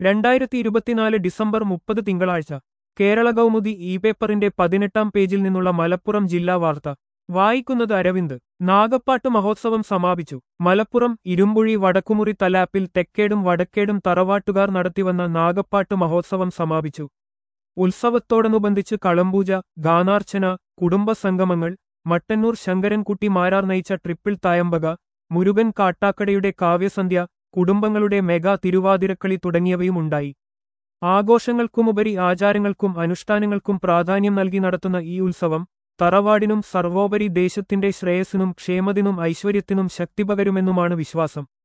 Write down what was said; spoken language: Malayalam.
രണ്ടായിരത്തി ഇരുപത്തിനാല് ഡിസംബർ മുപ്പത് തിങ്കളാഴ്ച കേരള കൗമുദി ഇ പേപ്പറിന്റെ പതിനെട്ടാം പേജിൽ നിന്നുള്ള മലപ്പുറം ജില്ലാ വാർത്ത വായിക്കുന്നത് അരവിന്ദ് നാഗപ്പാട്ട് മഹോത്സവം സമാപിച്ചു മലപ്പുറം ഇരുമ്പുഴി വടക്കുമുറി തലാപ്പിൽ തെക്കേടും വടക്കേടും തറവാട്ടുകാർ നടത്തിവന്ന നാഗപ്പാട്ട് മഹോത്സവം സമാപിച്ചു ഉത്സവത്തോടനുബന്ധിച്ച് കളംപൂജ ഗാനാർച്ചന കുടുംബസംഗമങ്ങൾ മട്ടന്നൂർ ശങ്കരൻകുട്ടി മാരാർ നയിച്ച ട്രിപ്പിൾ തായമ്പക മുരുകൻ കാട്ടാക്കടയുടെ കാവ്യസന്ധ്യ കുടുംബങ്ങളുടെ മെഗാ തിരുവാതിരക്കളി തുടങ്ങിയവയുമുണ്ടായി ആഘോഷങ്ങൾക്കുമുപരി ആചാരങ്ങൾക്കും അനുഷ്ഠാനങ്ങൾക്കും പ്രാധാന്യം നൽകി നടത്തുന്ന ഈ ഉത്സവം തറവാടിനും സർവോപരി ദേശത്തിന്റെ ശ്രേയസ്സിനും ക്ഷേമത്തിനും ഐശ്വര്യത്തിനും ശക്തി പകരുമെന്നുമാണ് വിശ്വാസം